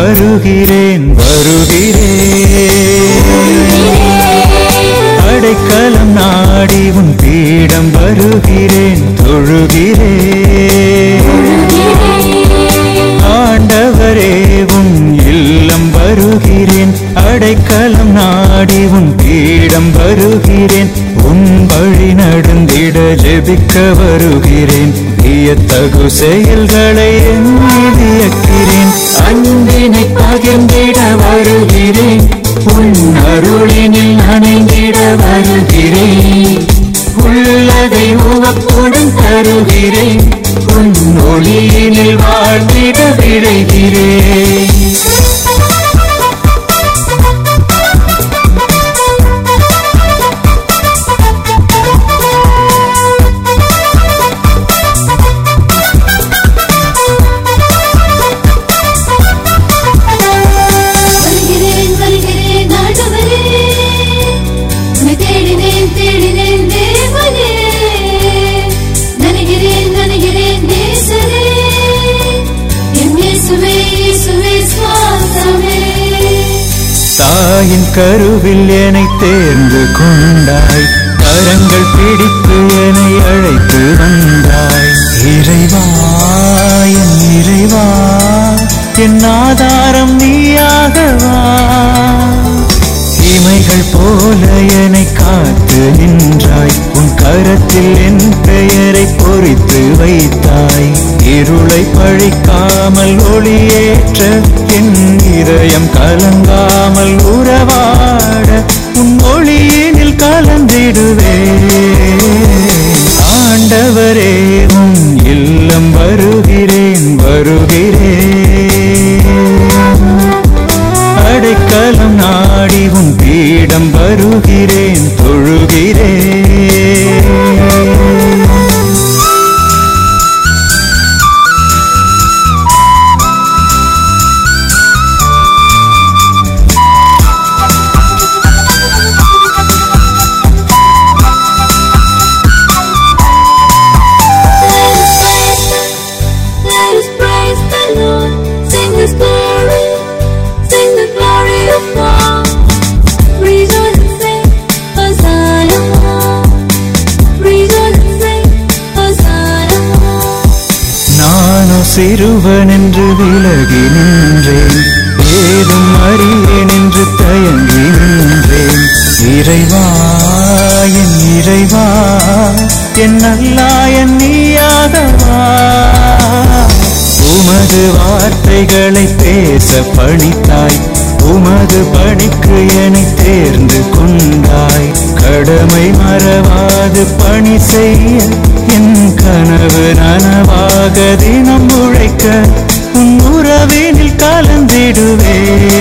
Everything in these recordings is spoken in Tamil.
வருகிறேன் வருகிறேன் அடைக்கலம் நாடி உன் பீடம் வருகிறேன் தொழுகிறேன் ஆண்டவரே உன் இல்லம் வருகிறேன் அடைக்கலம் நாடி உன் பீடம் வருகிறேன் உன் வழி நடந்திட ஜெபிக்க வருகிறேன் வியத்தகு செயல்களை எண்ணி வியக்கிறேன் அன்பினை பகிர்ந்திட வருகிறேன் உன் அருளினில் நனைந்திட வருகிறேன் உள்ளதை உவப்புடன் தருகிறேன் உன் ஒளியினில் வாழ்ந்திட விளைகிறேன் வருகிறேன் வருகிறேன் ஆண்டவரே உன்னை தேடினேன் தேடினேன் தேவனே நனைகிறேன் நனைகிறேன் நேசரே என் இயேசுவே இயேசுவே சுவாசமே தாயின் கருவில் என்னை தேர்ந்து கொண்டாய் கரங்கள் பிடித்து என்னை அழைத்து வந்தாய் இறைவா என் இறைவா என் ஆதாரம் நீயாகவா இமைகள் போல என்னை காத்து நின்றாய் உன் கரத்தில் என் பெயரை பொறித்து வைத்தாய் இருளை பழிக்காமல் ஒளியேற்ற என் இதயம் கலங்காமல் உறவாட உன் ஒளியினில் கலந்திடுவே ஆண்டவரே உன் இல்லம் வருகிறேன் வருகிறேன் அடைக்கலம் நாடி உன் பீடம் வருகிறேன் தொழுகிறேன் Let us praise the Lord, sing His glory, sing the glory of God. Rejoice and sing, Hosanna. Rejoice and sing, Hosanna. நானோ சிறுவன் என்று விலகி நின்றேன் ஏதும் அறியேன் என்று தயங்கி நின்றேன் இறைவா என் இறைவா என் நல்லாயன் நீயாகவா உமது வார்த்தைகளை பேச பணித்தாய் உமது பணிக்கு என்னை தேர்ந்து கொண்டாய் கடமை மறவாது பணி செய்ய என் கனவு நனவாக தினம் உழைக்க உன் உறவினில் கலந்திடுவே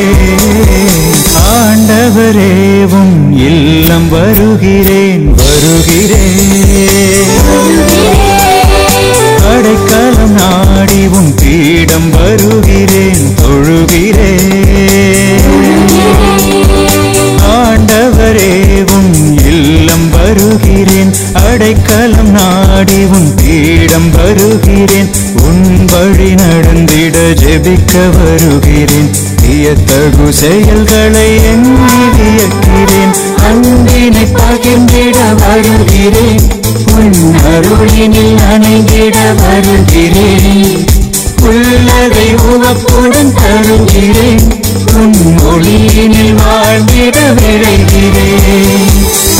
ஆண்டவரே உன் இல்லம் வருகிறேன் வருகிறேன் அடைக்கலம் நாடி உன் பீடம் வருகிறேன் தொழுகிறேன் ஆண்டவரே உன் இல்லம் வருகிறேன் அடைக்கலம் நாடி உன் பீடம் வருகிறேன் உன் வழி நடந்திட ஜெபிக்க வருகிறேன் வியத்தகு செயல்களை எண்ணி வியக்கிறேன் அன்பினை பகிர்ந்திட வருகிறேன் உன் அருளினில் அணைந்திட வருகிறேன் உள்ளதை உவப்புடன் தருகிறேன் உன் ஒளியினில் வாழ்ந்திட விளைகிறேன்